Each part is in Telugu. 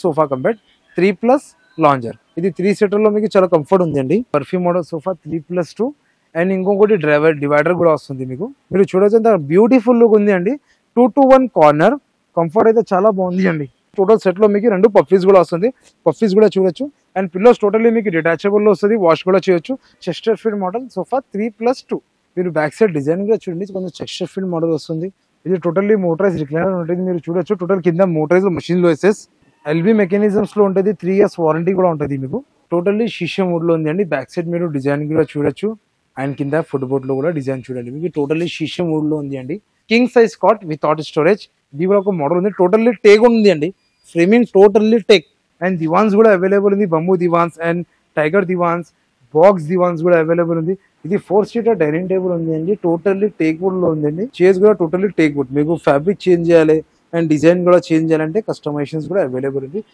sofa cum bed three plus lounger ఇది త్రీ సీటర్ లో మీకు చాలా కంఫర్ట్ ఉందండి perfume model sofa three plus two and ఇంకొకటి డ్రైవర్ డివైడర్ కూడా వస్తుంది మీకు మీరు చూడొచ్చు ఎంత బ్యూటిఫుల్ లుక్ ఉంది అండి two to one corner comfort అయితే చాలా బాగుంది అండి టోటల్ సెట్ లో మీకు రెండు పఫీస్ కూడా వస్తుంది పఫీస్ కూడా చూడొచ్చు అండ్ పిల్లోస్ టోటల్లీ మీకు డిటాచబుల్ లో వస్తుంది వాష్ కూడా చేయొచ్చు Chesterfield model sofa three plus two మీరు బ్యాక్ సైడ్ డిజైన్ కూడా చూడండి కొంచెం చెస్టర్ ఫీల్డ్ మోడల్ వస్తుంది ఇది టోటల్లీ మోటరైజ్ రిక్లైనర్ ఉంటుంది మీరు చూడొచ్చు టోటల్ కింద మోటరైజ్ మషిన్ లో వేసేస్ ఎల్బీ మెకానిజమ్స్ లో ఉంటుంది త్రీ ఇయర్స్ వారంటీ కూడా ఉంటుంది మీకు టోటల్లీ షీషే మోడ్ లో ఉంది అండి బ్యాక్ సైడ్ మీరు డిజైన్ కూడా చూడొచ్చు అండ్ కింద ఫుడ్ బోర్డ్ లో కూడా డిజైన్ చూడండి మీకు టోటల్లీ షీషే మోడ్ లో ఉంది అండి king size cot without storage ఇది కూడా ఒక మోడల్ ఉంది టోటల్లీ టేక్ ఉంది అండి framing totally teak and divans కూడా అవైలబుల్ ఉంది bamboo divans and tiger divans box divans కూడా అవైలబుల్ ఉంది ఇది ఫోర్ సీటర్ డైనింగ్ టేబుల్ ఉంది అండి టోటల్లీ టేక్ వుడ్ లో ఉందండి చైర్స్ కూడా టోటల్లీ టేక్ వుడ్ మీకు ఫ్యాబ్రిక్ చేంజ్ చేయాలి అండ్ డిజైన్ కూడా చేంజ్ చేయాలంటే కస్టమైజేషన్స్ కూడా అవైలబుల్ ఉంది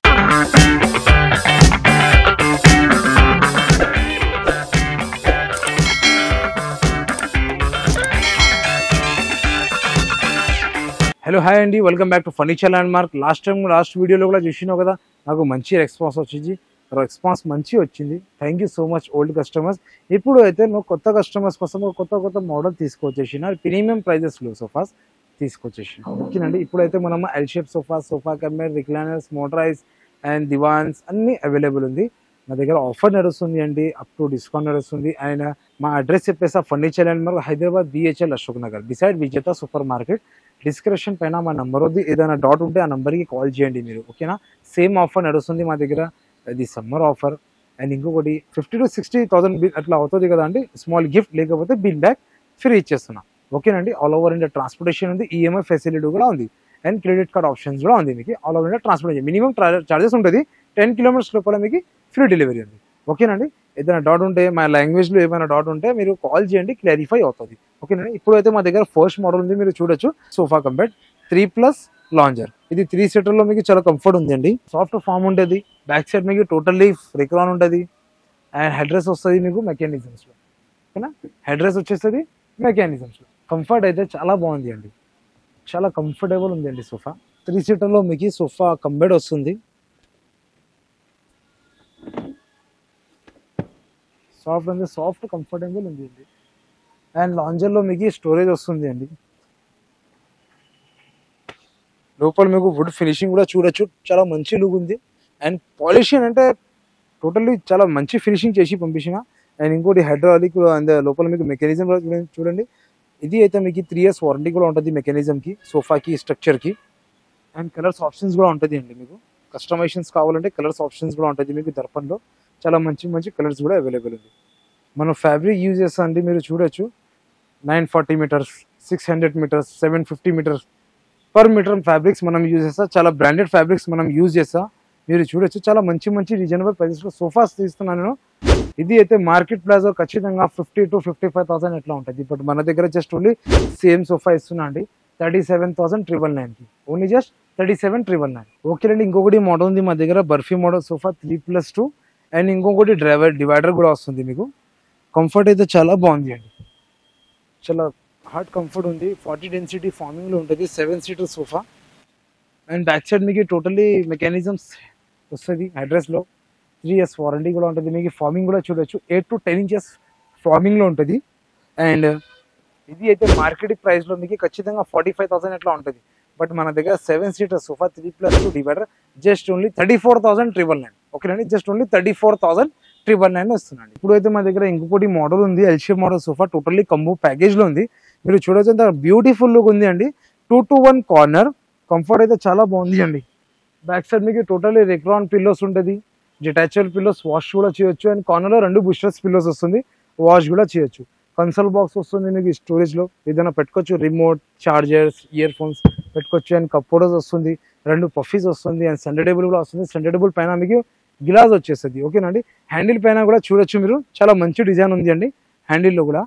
హలో హాయ్ అండి welcome back to furniture landmark last time last వీడియోలో కూడా చూసినావు కదా నాకు మంచి రెస్పాన్స్ వచ్చింది రెస్పాన్స్ మంచి వచ్చింది thank you so much old customers ఇప్పుడు అయితే నువ్వు కొత్త కస్టమర్స్ కోసం ఒక కొత్త కొత్త మోడల్ తీసుకొచ్చేసిన ప్రీమియం ప్రైజెస్లో సోఫాస్ తీసుకొచ్చేసిన ఓకేనండి ఇప్పుడైతే మనం ఎల్ షేప్ సోఫా సోఫా కమ్మేర్ రిక్లైనర్స్ మోటరైజ్ అండ్ దివాన్స్ అన్ని అవైలబుల్ ఉంది మా దగ్గర ఆఫర్ నడుస్తుంది అండి అప్ టు డిస్కౌంట్ నడుస్తుంది అండ్ మా అడ్రస్ చెప్పేసి furniture landmark Hyderabad BHEL Ashok Nagar beside Vijetha supermarket description పైన మా నంబర్ ఉంది ఏదైనా డౌట్ ఉంటే ఆ నంబర్కి కాల్ చేయండి మీరు ఓకేనా సేమ్ ఆఫర్ నడుస్తుంది మా దగ్గర అది సమ్మర్ ఆఫర్ అండ్ ఇంకొకటి fifty to sixty thousand bill అట్లా అవుతుంది కదా అండి స్మాల్ గిఫ్ట్ లేకపోతే బిల్ బ్యాక్ ఫ్రీ ఇచ్చేస్తున్నా ఓకేనండి ఆల్ ఓవర్ ఇండియా ట్రాన్స్పోర్టేషన్ ఉంది ఈఎంఐ ఫెసిలిటీ కూడా ఉంది అండ్ క్రెడిట్ కార్డ్ ఆప్షన్స్ కూడా ఉంది మీకు all over India transportation minimum charges ఉంటుంది టెన్ కిలోమీటర్స్ లోపల మీకు ఫ్రీ డెలివరీ ఉంది ఓకేనండి ఏదైనా డౌట్ ఉంటే మా లాంగ్వేజ్లో ఏమైనా డౌట్ ఉంటే మీరు కాల్ చేయండి క్లారిఫై అవుతుంది ఓకేనండి ఇప్పుడైతే మా దగ్గర ఫస్ట్ మోడల్ ఉంది మీరు చూడొచ్చు sofa cum bed three plus lounger ఇది త్రీ సీటర్లో మీకు చాలా కంఫర్ట్ ఉంది అండి సాఫ్ట్ ఫామ్ ఉంటుంది బ్యాక్ సైడ్ మీకు టోటల్లీ రిక్రాన్ ఉంటుంది అండ్ హెడ్ రెస్ వస్తుంది మీకు మెకానిజమ్స్లో ఓకేనా హెడ్ రెస్ వచ్చేస్తుంది మెకానిజమ్స్లో కంఫర్ట్ అయితే చాలా బాగుంది అండి చాలా కంఫర్టబుల్ ఉంది అండి సోఫా త్రీ సీటర్లో మీకు సోఫా కంబెడ్ వస్తుంది సాఫ్ట్ అంటే సాఫ్ట్ కంఫర్టబుల్ ఉంది అండి అండ్ లాంజర్లో మీకు స్టోరేజ్ వస్తుంది అండి లోపల మీకు వుడ్ ఫినిషింగ్ కూడా చూడొచ్చు చాలా మంచి లుక్ ఉంది అండ్ పాలిషన్ అంటే టోటల్లీ చాలా మంచి ఫినిషింగ్ చేసి పంపించిన అండ్ ఇంకోటి హైడ్రాలిక్ అండ్ లోపల మీకు మెకానిజం కూడా చూడండి- చూడండి ఇది అయితే మీకు త్రీ ఇయర్స్ వారంటీ కూడా ఉంటుంది మెకానిజంకి సోఫాకి స్ట్రక్చర్కి అండ్ కలర్స్ ఆప్షన్స్ కూడా ఉంటుంది అండి మీకు కస్టమైజేషన్స్ కావాలంటే కలర్స్ ఆప్షన్స్ కూడా ఉంటుంది మీకు దర్పణలో చాలా మంచి మంచి కలర్స్ కూడా అవైలబుల్ ఉంది మనం ఫ్యాబ్రిక్ యూజ్ చేస్తాం అండి మీరు చూడొచ్చు nine forty meters six hundred meters seven fifty meters per meter fabrics మనం యూజ్ చేస్తాం చాలా బ్రాండెడ్ ఫ్యాబ్రిక్స్ మనం యూజ్ చేస్తాం మీరు చూడొచ్చు చాలా మంచి మంచి రీజనబుల్ ప్రైజెస్లో సోఫాస్ తీస్తున్నాను నేను ఇది అయితే మార్కెట్ ప్రైస్ ఖచ్చితంగా fifty to fifty five thousand ఎట్లా ఉంటుంది బట్ మన దగ్గర జస్ట్ ఓన్లీ సేమ్ సోఫా ఇస్తున్నా అండి థర్టీ సెవెన్ థౌసండ్ ట్రిపుల్ నైన్కి only just thirty seven triple nine okay అండి ఇంకొకటి మోడల్ ఉంది మా దగ్గర బర్ఫీ model sofa three plus two and ఇంకొకటి డ్రైవర్ డివైడర్ కూడా వస్తుంది మీకు కంఫర్ట్ అయితే చాలా బాగుంది అండి చాలా హార్డ్ కంఫర్ట్ ఉంది ఫార్టీ డెన్సిటీ ఫార్మింగ్లో ఉంటుంది seven seater sofa and back side మీకు టోటల్లీ మెకానిజమ్స్ వస్తుంది అడ్రస్లో త్రీ ఇయర్స్ వారంటీ కూడా ఉంటుంది మీకు ఫార్మింగ్ కూడా చూడొచ్చు ఎయిట్ టు టెన్ ఇంచెస్ ఫార్మింగ్లో ఉంటుంది అండ్ ఇది అయితే మార్కెట్ ప్రైస్లో మీకు ఖచ్చితంగా ఫార్టీ ఫైవ్ థౌసండ్ ఎట్లా ఉంటుంది బట్ మన దగ్గర seven seater sofa three plus two divider just only thirty four thousand triple nine ఓకేనండి just only thirty four thousand triple nine వస్తుందండి ఇప్పుడు అయితే మా దగ్గర ఇంకొకటి మోడల్ ఉంది L shape model sofa totally combo ప్యాకేజ్లో ఉంది మీరు చూడొచ్చు అంత బ్యూటిఫుల్ లుక్ ఉంది అండి two to one corner comfort అయితే చాలా బాగుంది అండి బ్యాక్ సైడ్ మీకు టోటల్లీ రెక్రాన్ పిల్లోస్ ఉంటుంది డిటాచబుల్ పిల్లోస్ వాష్ కూడా చేయొచ్చు అండ్ కార్నర్లో రెండు బుషర్స్ పిల్లోస్ వస్తుంది వాష్ కూడా చేయొచ్చు కన్సోల్ బాక్స్ వస్తుంది మీకు స్టోరేజ్లో ఏదైనా పెట్టుకోవచ్చు రిమోట్ చార్జర్స్ ఇయర్ ఫోన్స్ పెట్టుకోవచ్చు అండ్ కప్ హోల్డర్స్ వస్తుంది రెండు పఫీస్ వస్తుంది అండ్ సెండేటబుల్ కూడా వస్తుంది సెండేటబుల్ పైన మీకు గిలాస్ వచ్చేస్తుంది ఓకేనండి హ్యాండిల్ పైన కూడా చూడొచ్చు మీరు చాలా మంచి డిజైన్ ఉంది అండి హ్యాండిల్లో కూడా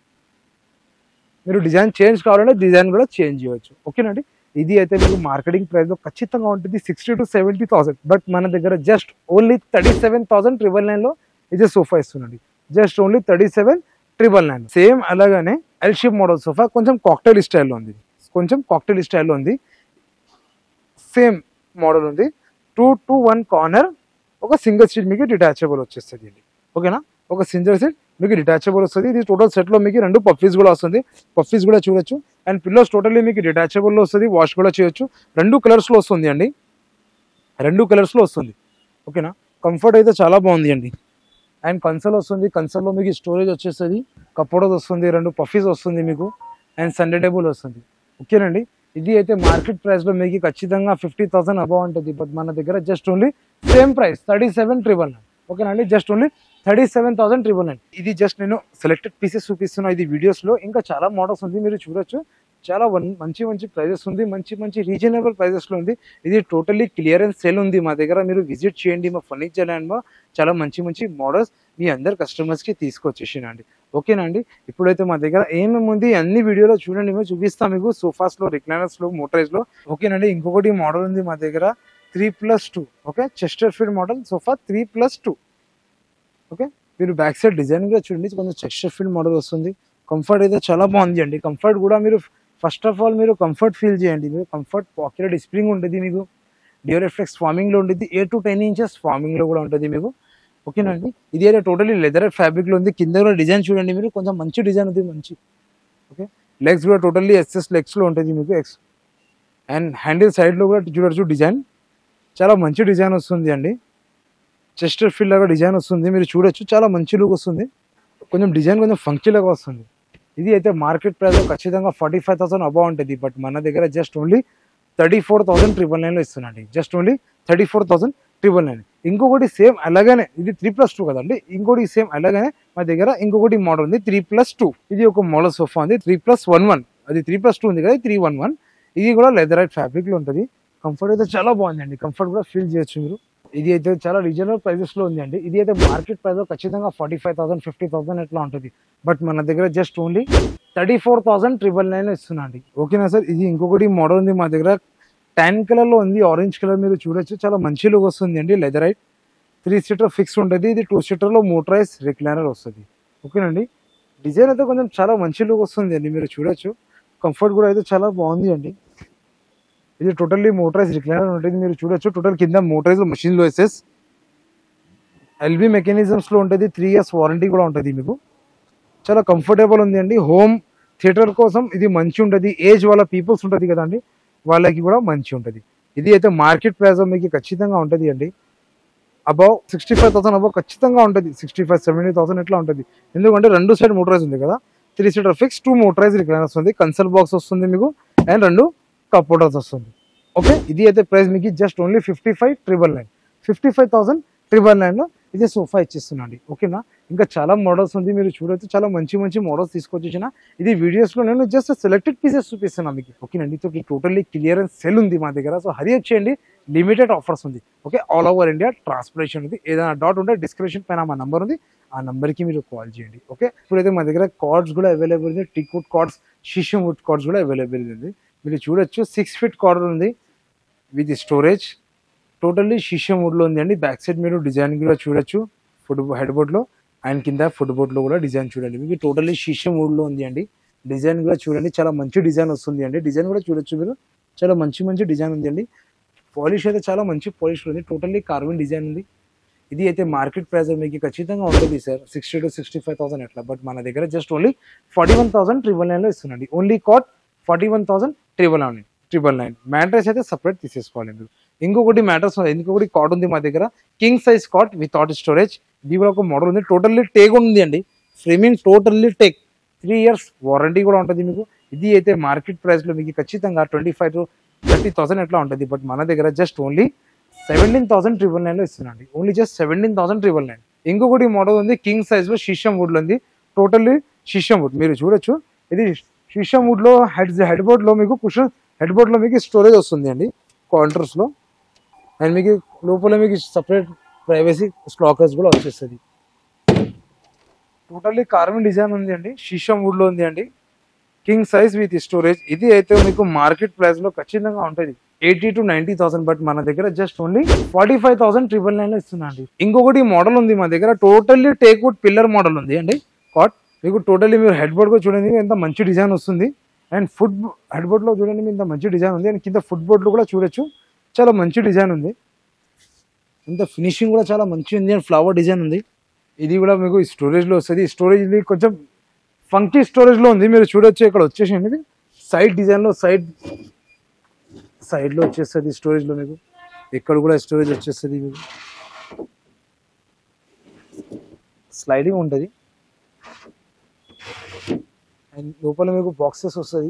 మీరు డిజైన్ చేంజ్ కావాలంటే డిజైన్ కూడా చేంజ్ చేయవచ్చు ఓకేనండి ఇది అయితే మీకు మార్కెటింగ్ ప్రైస్ లో ఖచ్చితంగా ఉంటుంది sixty to seventy thousand but మన దగ్గర just only thirty seven thousand triple nine లో ఇది సోఫా ఇస్తుందండి just only thirty seven triple nine same అలాగనే ఎల్ షేప్ మోడల్ సోఫా కొంచెం కాక్టైల్ స్టైల్లో ఉంది కొంచెం కాక్టైల్ స్టైల్లో ఉంది సేమ్ మోడల్ ఉంది టూ టు వన్ కార్నర్ ఒక సింగిల్ సీట్ మీకు డిటాచబుల్ వచ్చేస్తుంది అండి ఓకేనా ఒక సింగిల్ సీట్ మీకు డిటాచబుల్ వస్తుంది ఇది టోటల్ సెట్లో మీకు రెండు పఫీస్ కూడా వస్తుంది పఫీస్ కూడా చూడొచ్చు అండ్ పిల్లోస్ టోటల్లీ మీకు డిటాచబుల్లో వస్తుంది వాష్ కూడా చేయొచ్చు రెండు కలర్స్లో వస్తుంది అండి రెండు కలర్స్లో వస్తుంది ఓకేనా కంఫర్ట్ అయితే చాలా బాగుంది అండి అండ్ కన్సల్ వస్తుంది కన్సల్లో మీకు స్టోరేజ్ వచ్చేస్తుంది కప్పోడోస్ వస్తుంది రెండు పఫీస్ వస్తుంది మీకు అండ్ సండే టేబుల్ వస్తుంది ఓకేనండి ఇది అయితే మార్కెట్ ప్రైస్లో మీకు ఖచ్చితంగా ఫిఫ్టీ థౌసండ్ అబౌవ్ ఉంటుంది బట్ మన దగ్గర just only same price thirty seven triple nine ఓకేనండి just only thirty seven thousand triple nine ఇది జస్ట్ నేను సెలెక్టెడ్ పీసెస్ చూపిస్తున్నా ఇది వీడియోస్లో ఇంకా చాలా మోడల్స్ ఉంది మీరు చూడొచ్చు చాలా వన్ మంచి మంచి ప్రైజెస్ ఉంది మంచి మంచి రీజనబుల్ ప్రైజెస్లో ఉంది ఇది టోటల్లీ క్లియరెన్స్ సేల్ ఉంది మా దగ్గర మీరు విజిట్ చేయండి మా ఫర్నిచర్ ల్యాండ్ మా చాలా మంచి మంచి మోడల్స్ మీ అందరు కస్టమర్స్కి తీసుకొచ్చేసినండి ఓకేనా అండి ఇప్పుడైతే మా దగ్గర ఏమేమి ఉంది అన్ని వీడియోలో చూడండి మేము చూపిస్తాం మీకు సోఫాస్లో రిక్లైనర్స్లో మోటరైజ్లో ఓకేనండి ఇంకొకటి మోడల్ ఉంది మా దగ్గర three plus two okay chesterfield model sofa three plus two okay మీరు బ్యాక్ సైడ్ డిజైన్ కూడా చూడండి కొంచెం చెస్టర్ ఫీడ్ మోడల్ వస్తుంది కంఫర్ట్ అయితే చాలా బాగుంది అండి కంఫర్ట్ కూడా మీరు ఫస్ట్ ఆఫ్ ఆల్ మీరు కంఫర్ట్ ఫీల్ చేయండి మీరు కంఫర్ట్ పాకెట్ స్ప్రింగ్ ఉంటుంది మీకు డియోరెఫ్లెక్స్ ఫార్మింగ్లో ఉంటుంది ఏ టు టెన్ ఇంచెస్ ఫార్మింగ్లో కూడా ఉంటుంది మీకు ఓకేనండి ఇది అయితే టోటలీ లెదర్ ఫ్యాబ్రిక్లో ఉంది కింద కూడా డిజైన్ చూడండి మీరు కొంచెం మంచి డిజైన్ ఉంది మంచి ఓకే లెగ్స్ కూడా టోటల్లీ ఎస్ఎస్ లెగ్స్లో ఉంటుంది మీకు ఎక్స్ అండ్ హ్యాండిల్ సైడ్లో కూడా చూడొచ్చు డిజైన్ చాలా మంచి డిజైన్ వస్తుంది అండి చెస్టర్ ఫీల్ లాగా డిజైన్ వస్తుంది మీరు చూడొచ్చు చాలా మంచి లుక్ వస్తుంది కొంచెం డిజైన్ కొంచెం ఫంక్షన్ లాగా వస్తుంది ఇది అయితే మార్కెట్ ప్రైస్ ఖచ్చితంగా ఫార్టీ ఫైవ్ థౌసండ్ అబౌవ్ ఉంటుంది బట్ మన దగ్గర just only thirty four thousand triple నైన్లో ఇస్తున్నాండి just only thirty four thousand triple nine ఇంకొకటి సేమ్ అలాగనే ఇది త్రీ ప్లస్ టూ కదండి ఇంకోటి సేమ్ అలాగనే మా దగ్గర ఇంకొకటి మోడల్ ఉంది త్రీ ప్లస్ టూ ఇది ఒక మోడల్ సోఫా ఉంది త్రీ ప్లస్ వన్ వన్ అది త్రీ ప్లస్ టూ ఉంది కదా త్రీ వన్ వన్ ఇది కూడా లెదరైట్ ఫ్యాబ్రిక్లో ఉంటుంది కంఫర్ట్ అయితే చాలా బాగుందండి కంఫర్ట్ కూడా ఫీల్ చేయొచ్చు మీరు ఇది అయితే చాలా రీజనబుల్ ప్రైజెస్లో ఉంది అండి ఇది అయితే మార్కెట్ ప్రైస్ ఖచ్చితంగా forty five thousand fifty thousand ఎట్లా ఉంటుంది బట్ మన దగ్గర just only thirty four thousand triple nine ఇస్తున్నా అండి ఓకేనా సార్ ఇది ఇంకొకటి మోడల్ ఉంది మా దగ్గర టెన్ కలర్లో ఉంది ఆరెంజ్ కలర్ మీరు చూడొచ్చు చాలా మంచి లుక్ వస్తుంది అండి లెదరైట్ త్రీ సీటర్ ఫిక్స్ ఉంటుంది ఇది టూ సీటర్లో మోటరైజ్ రిక్లైనర్ వస్తుంది ఓకేనండి డిజైన్ అయితే కొంచెం చాలా మంచి లుక్ వస్తుంది అండి మీరు చూడొచ్చు కంఫర్ట్ కూడా అయితే చాలా బాగుంది అండి ఇది టోటల్లీ మోటరైజ్ రిక్లైనర్ ఉంటుంది మీరు చూడొచ్చు టోటల్ కింద మోటరైజ్ మషిన్లో వేసేస్ ఎల్బీ మెకానిజమ్స్లో ఉంటుంది త్రీ ఇయర్స్ వారంటీ కూడా ఉంటుంది మీకు చాలా కంఫర్టబుల్ ఉంది అండి హోమ్ థియేటర్ కోసం ఇది మంచి ఉంటుంది ఏజ్ వాళ్ళ పీపుల్స్ ఉంటుంది కదండి వాళ్ళకి కూడా మంచి ఉంటుంది ఇది అయితే మార్కెట్ ప్రైస్ మీకు ఖచ్చితంగా ఉంటుంది అండి above sixty five thousand above ఖచ్చితంగా ఉంటుంది సిక్స్టీ ఫైవ్ సెవెంటీ థౌసండ్ ఎట్లా ఉంటుంది ఎందుకంటే రెండు సైడ్ మోటరైజ్ ఉంది కదా three seater fix two motorize recliner వస్తుంది కన్సల్ బాక్స్ వస్తుంది మీకు అండ్ రెండు కప్పోటర్స్ వస్తుంది ఓకే ఇది అయితే ప్రైస్ మీకు just only fifty five triple nine fifty five thousand triple నైన్లో ఇది సోఫా ఇచ్చిస్తున్నాండి ఓకేనా ఇంకా చాలా మోడల్స్ ఉంది మీరు చూడొచ్చు చాలా మంచి మంచి మోడల్స్ తీసుకొచ్చేసిన ఇది వీడియోస్లో నేను జస్ట్ సెలెక్టెడ్ పీసెస్ చూపిస్తున్నాను మీకు ఓకేనండి సో టోటల్లీ క్లియరెన్స్ సెల్ ఉంది మా దగ్గర సో హరి చేయండి లిమిటెడ్ ఆఫర్స్ ఉంది okay all over India transportation ఉంది ఏదైనా డౌట్ ఉంటే డిస్క్రిప్షన్ పైన మా నంబర్ ఉంది ఆ నంబర్కి మీరు కాల్ చేయండి ఓకే ఇప్పుడైతే మా దగ్గర కార్డ్స్ కూడా అవైలబుల్ ఉంది teak wood cots sheesham wood cots కూడా అవైలబుల్ ఉంది మీరు చూడొచ్చు సిక్స్ ఫీట్ కార్డర్ ఉంది విత్ స్టోరేజ్ టోటల్లీ షిషం వుడ్లో ఉంది అండి బ్యాక్ సైడ్ మీరు డిజైన్ కూడా చూడొచ్చు ఫుడ్ హెడ్ బోర్డ్లో అండ్ కింద ఫుడ్ బోర్డ్లో కూడా డిజైన్ చూడండి మీకు టోటల్లీ షిషం వుడ్లో ఉంది అండి డిజైన్ కూడా చూడండి చాలా మంచి డిజైన్ వస్తుంది అండి డిజైన్ కూడా చూడొచ్చు మీరు చాలా మంచి మంచి డిజైన్ ఉంది అండి పాలిష్ అయితే చాలా మంచి పాలిష్ ఉంది టోటల్లీ కార్బన్ డిజైన్ ఉంది ఇది అయితే మార్కెట్ ప్రైస్ మీకు ఖచ్చితంగా ఉంటుంది sir sixty to sixty five thousand ఎట్లా బట్ మన దగ్గర just only forty one thousand triple నైన్లో ఇస్తుందండి only cot forty one thousand triple nine triple nine mattress అయితే సపరేట్ తీసేసుకోవాలి మీరు ఇంకొకటి మ్యాట్రస్ ఉంది ఇంకొకటి కాట్ ఉంది మా దగ్గర king size cot without storage ఇది కూడా ఒక మోడల్ ఉంది టోటల్లీ టేక్ ఉంది అండి framing totally teak three years warranty కూడా ఉంటుంది మీకు ఇది అయితే మార్కెట్ ప్రైస్లో మీకు ఖచ్చితంగా twenty five to thirty thousand ఎట్లా ఉంటుంది బట్ మన దగ్గర just only seventeen thousand triple నైన్లో ఇస్తున్నాండి only just seventeen thousand triple nine ఇంకొకటి మోడల్ ఉంది కింగ్ సైజ్లో షీషం వుడ్లో ఉంది టోటల్లీ షీషం వుడ్ మీరు చూడొచ్చు ఇది షీషం వుడ్లో హెడ్ హెడ్ బోర్డ్లో మీకు కుషన్ హెడ్ బోర్డ్లో మీకు స్టోరేజ్ వస్తుంది అండి కౌంటర్స్లో అండ్ మీకు లోపల మీకు సపరేట్ ప్రైవసీ స్లాకర్స్ కూడా వచ్చేస్తుంది టోటల్లీ కార్బన్ డిజైన్ ఉంది అండి షీషం వుడ్లో ఉంది అండి కింగ్ సైజ్ విత్ స్టోరేజ్ ఇది అయితే మీకు మార్కెట్ ప్రైస్ లో ఖచ్చితంగా ఉంటుంది eighty to ninety thousand but మన దగ్గర just only forty five thousand triple nine లో ఇస్తున్నా అండి ఇంకొకటి మోడల్ ఉంది మా దగ్గర totally teak wood pillar model ఉంది అండి కాట్ మీకు టోటల్లీ మీరు హెడ్ బోర్డ్ కూడా చూడండి ఎంత మంచి డిజైన్ వస్తుంది అండ్ ఫుడ్ హెడ్ బోర్డ్ లో చూడండి ఇంత మంచి డిజైన్ ఉంది అండ్ కింద ఫుడ్ బోర్డ్ లో కూడా చూడొచ్చు చాలా మంచి డిజైన్ ఉంది ఇంత ఫినిషింగ్ కూడా చాలా మంచిగా ఉంది అండ్ ఫ్లవర్ డిజైన్ ఉంది ఇది కూడా మీకు స్టోరేజ్లో వస్తుంది స్టోరేజ్ ఇది కొంచెం ఫంకీ స్టోరేజ్లో ఉంది మీరు చూడొచ్చు ఇక్కడ వచ్చేసింది ఇది సైడ్ డిజైన్లో సైడ్ సైడ్లో వచ్చేస్తుంది స్టోరేజ్లో మీకు ఇక్కడ కూడా స్టోరేజ్ వచ్చేస్తుంది మీకు స్లైడింగ్ ఉంటుంది అండ్ లోపల మీకు బాక్సెస్ వస్తుంది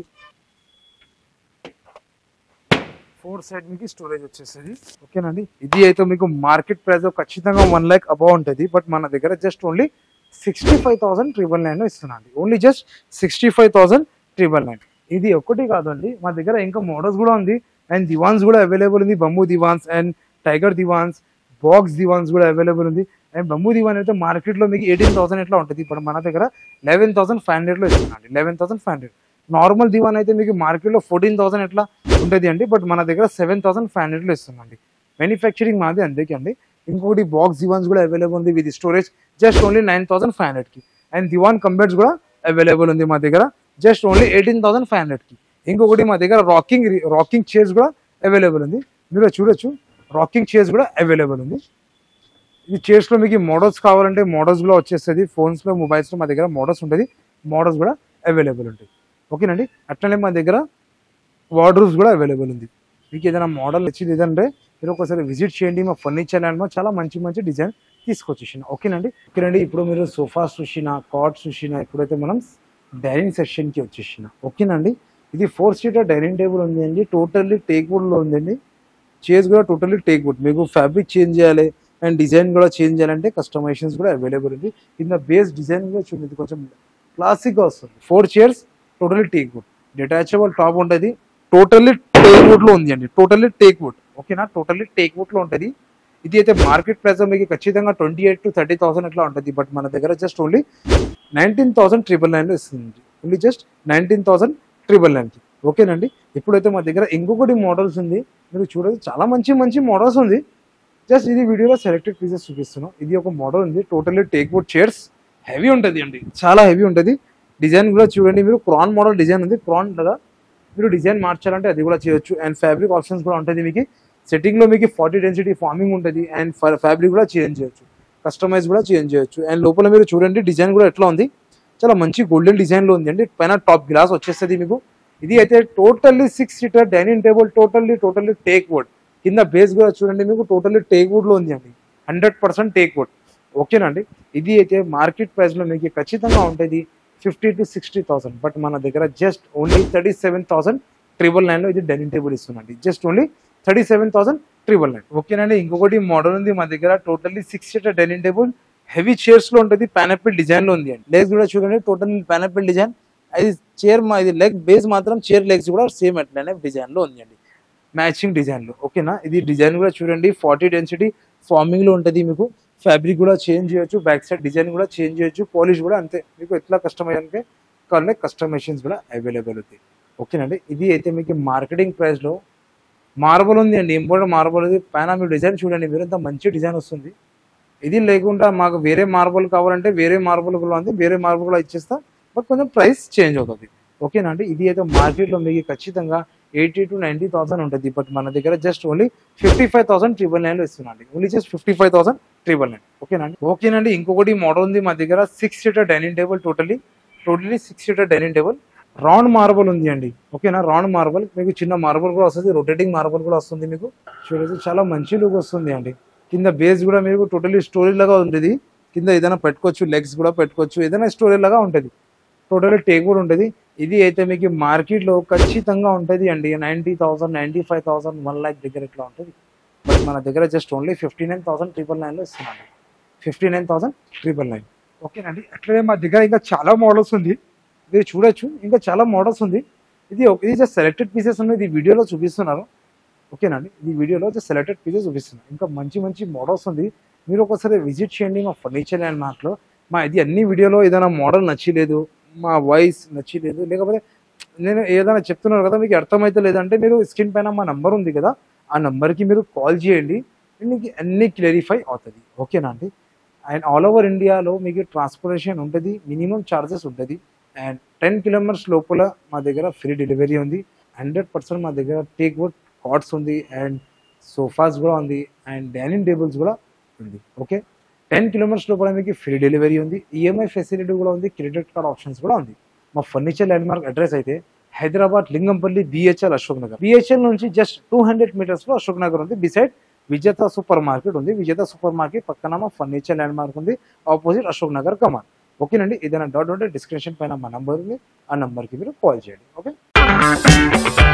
ఫోర్ సైడ్ మీకు స్టోరేజ్ వచ్చేస్తుంది ఓకేనండి ఇది అయితే మీకు మార్కెట్ ప్రైస్ ఖచ్చితంగా వన్ ల్యాక్ అబౌవ్ ఉంటుంది బట్ మన దగ్గర just only sixty five thousand triple nine ఇస్తున్నాండి only just sixty five thousand triple nine ఇది ఒక్కటి కాదండి మా దగ్గర ఇంకా మోడల్స్ కూడా ఉంది అండ్ దివాన్స్ కూడా అవైలబుల్ ఉంది bamboo divans and tiger divans box divans కూడా అవైలబుల్ ఉంది అండ్ బంబూ దివాన్ అయితే మార్కెట్లో మీకు ఎయిటీన్ థౌసండ్ ఎట్లా ఉంటుంది ఇప్పుడు మన దగ్గర లెవెన్ థౌసండ్ ఫైవ్ హండ్రెడ్లో ఇస్తున్నాండి eleven thousand five hundred normal divan అయితే మీకు మార్కెట్లో ఫోర్టీన్ థౌసండ్ ఎట్లా ఉంటుంది అండి బట్ మన దగ్గర సెవెన్ థౌసండ్ ఫైవ్ హండ్రెడ్లో ఇస్తుందండి మ్యానుఫ్యాక్చరింగ్ మాది అందుకే అండి ఇంకొకటి బాక్స్ దివాన్స్ కూడా అవైలబుల్ ఉంది with storage just only nine thousand five హండ్రెడ్కి అండ్ దివాన్ కంబెట్స్ కూడా అవైలబుల్ ఉంది మా దగ్గర just only eighteen thousand five హండ్రెడ్కి ఇంకొకటి మా దగ్గర రాకింగ్ రాకింగ్ చైర్స్ కూడా అవైలబుల్ ఉంది మీరు చూడొచ్చు రాకింగ్ చైర్స్ కూడా అవైలబుల్ ఉంది ఈ చైర్స్లో మీకు మోడల్స్ కావాలంటే మోడల్స్ కూడా వచ్చేస్తుంది ఫోన్స్లో మొబైల్స్లో మా దగ్గర మోడల్స్ ఉంటుంది మోడల్స్ కూడా అవైలబుల్ ఉంటాయి ఓకేనండి అట్లనే మా దగ్గర వార్డ్రూమ్స్ కూడా అవైలబుల్ ఉంది మీకు ఏదైనా మోడల్ వచ్చింది ఏదంటే మీరు ఒకసారి విజిట్ చేయండి మా ఫర్నిచర్ ల్యాండ్ మా చాలా మంచి మంచి డిజైన్ తీసుకొచ్చేసిన ఓకేనండి ఓకేనండి ఇప్పుడు మీరు సోఫాస్ చూసిన కార్డ్స్ చూసిన ఇప్పుడైతే మనం డైనింగ్ సెక్షన్కి వచ్చేసిన ఓకేనండి ఇది ఫోర్ సీటర్ డైనింగ్ టేబుల్ ఉంది అండి టోటల్లీ టేక్ వుడ్లో ఉందండి చైర్స్ కూడా టోటల్లీ టేక్ వుడ్ మీకు ఫ్యాబ్రిక్ చేంజ్ చేయాలి అండ్ డిజైన్ కూడా చేంజ్ చేయాలంటే కస్టమైజేషన్స్ కూడా అవైలబుల్ ఉంది కింద బేస్ డిజైన్ కూడా చూడండి కొంచెం క్లాసిక్గా వస్తుంది four chairs totally teak wood detachable top ఉంటుంది టోటల్లీ టేక్ వుడ్లో ఉంది అండి టోటల్లీ టేక్ వుడ్ ఓకేనా టోటల్లీ టేక్ వుడ్లో ఉంటుంది ఇది అయితే మార్కెట్ ప్రైస్ మీకు ఖచ్చితంగా twenty eight to thirty thousand అట్లా ఉంటుంది బట్ మన దగ్గర just only nineteen thousand triple నైన్లో ఇస్తుంది only just nineteen thousand triple నైన్కి ఓకేనండి ఇప్పుడైతే మా దగ్గర ఇంకొకటి మోడల్స్ ఉంది మీరు చూడదు చాలా మంచి మంచి మోడల్స్ ఉంది జస్ట్ ఇది వీడియోలో సెలెక్టెడ్ పీసెస్ చూపిస్తున్నాం ఇది ఒక మోడల్ ఉంది totally teak wood chairs heavy ఉంటుంది అండి చాలా హెవీ ఉంటుంది డిజైన్ కూడా చూడండి మీరు క్రాన్ మోడల్ డిజైన్ ఉంది క్రాన్ లాగా మీరు డిజైన్ మార్చాలంటే అది కూడా చేయొచ్చు అండ్ ఫ్యాబ్రిక్ ఆప్షన్స్ కూడా ఉంటుంది మీకు సెట్టింగ్లో మీకు ఫార్టీ డెన్సిటీ ఫార్మింగ్ ఉంటుంది అండ్ ఫ్యాబ్రిక్ కూడా చేంజ్ చేయొచ్చు కస్టమైజ్ కూడా చేంజ్ చేయొచ్చు అండ్ లోపల మీరు చూడండి డిజైన్ కూడా ఎట్లా ఉంది చాలా మంచి గోల్డెన్ డిజైన్లో ఉంది అండి పైన టాప్ గ్లాస్ వచ్చేస్తుంది మీకు ఇది అయితే totally six seater dining table totally totally teak wood కింద బేస్ కూడా చూడండి మీకు టోటల్లీ టేక్ వుడ్లో ఉంది అండి హండ్రెడ్ పర్సెంట్ టేక్ వుడ్ ఓకేనండి ఇది అయితే మార్కెట్ ప్రైస్లో మీకు ఖచ్చితంగా ఉంటుంది fifty to sixty thousand but మన దగ్గర just only thirty seven thousand triple నైన్లో ఇది డైనింగ్ టేబుల్ ఇస్తుందండి just only thirty seven thousand triple nine ఓకేనండి ఇంకొకటి మోడల్ ఉంది మా దగ్గర totally six seater dining table heavy chairs లో ఉంటుంది పానపిల్ డిజైన్ లో ఉంది అండి లెగ్స్ కూడా చూడండి టోటల్ పానపిల్ డిజైన్ అది చైర్ మా ఇది లెగ్ బేస్ మాత్రం చైర్ లెగ్స్ కూడా సేమ్ అట్లనే డిజైన్ లో ఉంది అండి మ్యాచింగ్ డిజైన్ లో ఓకేనా ఇది డిజైన్ కూడా చూడండి ఫార్టీ డెన్సిటీ ఫార్మింగ్ లో ఉంటుంది మీకు ఫ్యాబ్రిక్ కూడా చేంజ్ చేయొచ్చు బ్యాక్ సైడ్ డిజైన్ కూడా చేంజ్ చేయొచ్చు పాలిష్ కూడా అంతే మీకు ఎట్లా కస్టమైజ్ కావాలంటే కస్టమైజేషన్స్ కూడా అవైలబుల్ అవుతాయి ఓకేనండి ఇది అయితే మీకు మార్కెటింగ్ ప్రైస్ లో మార్బల్ ఉంది అండి ఇంపోర్టెడ్ మార్బల్ ఉంది పైన మీరు డిజైన్ చూడండి మీరు ఎంత మంచి డిజైన్ వస్తుంది ఇది లేకుండా మాకు వేరే మార్బల్ కావాలంటే వేరే మార్బల్ కూడా ఉంది వేరే మార్బల్ కూడా ఇచ్చేస్తా బట్ కొంచెం ప్రైస్ చేంజ్ అవుతుంది ఓకేనా అండి ఇది అయితే మార్కెట్లో మీకు ఖచ్చితంగా ఎయిటీ టు నైంటీ థౌసండ్ ఉంటుంది బట్ మన దగ్గర just only fifty five thousand triple నైన్లో ఇస్తున్నాండి only just fifty five thousand triple nine ఓకేనండి ఓకేనండి ఇంకొకటి మోడల్ ఉంది మా దగ్గర six seater dining table totally totally six seater dining table round marble ఉంది అండి ఓకేనా రౌండ్ మార్బల్ మీకు చిన్న మార్బల్ కూడా వస్తుంది రొటేటింగ్ మార్బల్ కూడా వస్తుంది మీకు చూడొచ్చు చాలా మంచి లుక్ వస్తుంది అండి కింద బేస్ కూడా మీకు టోటలీ స్టోరేజ్ లాగా ఉంటుంది కింద ఏదైనా పెట్టుకోవచ్చు లెగ్స్ కూడా పెట్టుకోవచ్చు ఏదైనా స్టోరేజ్ లాగా ఉంటుంది టోటల్ టేక్ కూడా ఉంటుంది ఇది అయితే మీకు మార్కెట్లో ఖచ్చితంగా ఉంటుంది అండి ninety thousand ninety five thousand one lakh దగ్గర ఇట్లా ఉంటుంది బట్ మన దగ్గర just only fifty nine thousand triple నైన్లో ఇస్తున్నాను fifty nine thousand triple nine ఓకేనండి అట్లనే మా దగ్గర ఇంకా చాలా మోడల్స్ ఉంది మీరు చూడొచ్చు ఇంకా చాలా మోడల్స్ ఉంది ఇది ఒక- ఇది జస్ట్ సెలెక్టెడ్ పీసెస్ ఉన్నాయి ఇది వీడియోలో చూపిస్తున్నారు ఓకేనండి ఈ వీడియోలో జస్ట్ సెలెక్టెడ్ పీసెస్ చూపిస్తున్నాను ఇంకా మంచి మంచి మోడల్స్ ఉంది మీరు ఒకసారి విజిట్ చేయండి మా ఫర్నిచర్ ల్యాండ్ మార్క్లో మా ఇది అన్ని వీడియోలో ఏదైనా మోడల్ నచ్చలేదు మా వాయిస్ నచ్చలేదు లేకపోతే నేను ఏదైనా చెప్తున్నారు కదా మీకు అర్థమైతే లేదంటే మీరు స్క్రీన్ పైన మా నంబర్ ఉంది కదా ఆ నంబర్కి మీరు కాల్ చేయండి మీకు అన్ని క్లారిఫై అవుతుంది ఓకేనా అండి అండ్ ఆల్ ఓవర్ ఇండియాలో మీకు ట్రాన్స్పోర్టేషన్ ఉంటుంది మినిమం ఛార్జెస్ ఉంటుంది అండ్ టెన్ కిలోమీటర్స్ లోపల మా దగ్గర ఫ్రీ డెలివరీ ఉంది హండ్రెడ్ పర్సెంట్ మా దగ్గర టేక్ వుడ్ కార్డ్స్ ఉంది అండ్ సోఫాస్ కూడా ఉంది అండ్ డైనింగ్ టేబుల్స్ కూడా ఉంది ఓకే టెన్ కిలోమీటర్స్ లోపల మీకు ఫ్రీ డెలివరీ ఉంది ఈఎంఐ ఫెసిలిటీ కూడా ఉంది క్రెడిట్ కార్డ్ ఆప్షన్స్ కూడా ఉంది మా ఫర్నిచర్ ల్యాండ్ మార్క్ అడ్రస్ అయితే హైదరాబాద్ లింగంపల్లి బిహెచ్ఎల్ అశోక్ నగర్ బిహెచ్ఎల్ నుంచి జస్ట్ టూ హండ్రెడ్ మీటర్స్ లో అశోక్ నగర్ ఉంది బిసైడ్ విజేత సూపర్ మార్కెట్ ఉంది విజేత సూపర్ మార్కెట్ పక్కన మా ఫర్నిచర్ ల్యాండ్ మార్క్ ఉంది ఆపోజిట్ అశోక్ నగర్ కమాన్ ఓకేనండి ఏదైనా డౌట్ ఉంటే డిస్క్రిప్షన్ పైన మా నంబర్ ఉంది ఆ నంబర్కి మీరు కాల్ చేయండి ఓకే